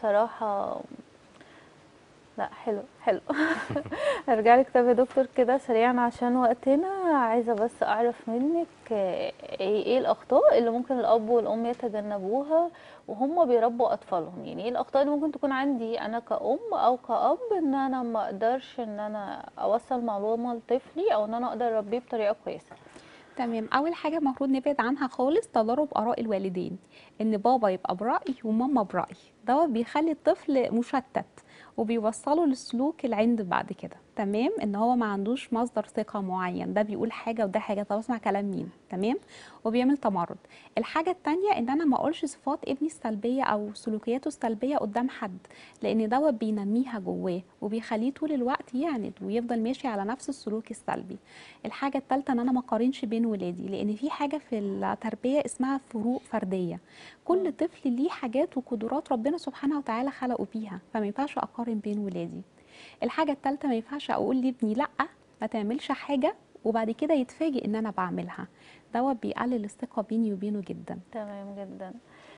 بصراحة لا حلو حلو هرجع لك طب يا دكتور كده سريعا عشان وقتنا عايزة بس أعرف منك آه، ايه إيه الأخطاء اللي ممكن الأب والأم يتجنبوها وهم بيربوا أطفالهم يعني ايه الأخطاء اللي ممكن تكون عندي أنا كأم أو كأب إن أنا ما أقدرش إن أنا أوصل معلومة لطفلي أو إن أنا أقدر أربيه بطريقة كويسة تمام اول حاجه المفروض نبعد عنها خالص تضارب اراء الوالدين ان بابا يبقى براي وماما براي دوت بيخلي الطفل مشتت وبيوصله للسلوك العند بعد كده تمام ان هو ما عندوش مصدر ثقه معين ده بيقول حاجه وده حاجه طب اسمع كلام مين تمام وبيعمل تمرد الحاجه التانية ان انا ما اقولش صفات ابني السلبيه او سلوكياته السلبيه قدام حد لان دوت بينميها جواه وبيخليه طول الوقت يعند ويفضل ماشي على نفس السلوك السلبي الحاجه الثالثه ان انا ما اقارنش بين ولادي لان في حاجه في التربيه اسمها فروق فرديه كل طفل ليه حاجات وقدرات ربنا سبحانه وتعالى خلقه بيها فما ينفعش اقارن بين ولادي الحاجه الثالثه ما ينفعش اقول لابني لا ما تعملش حاجه وبعد كده يتفاجئ ان انا بعملها دوت بيقلل الثقه بيني وبينه جدا تمام جدا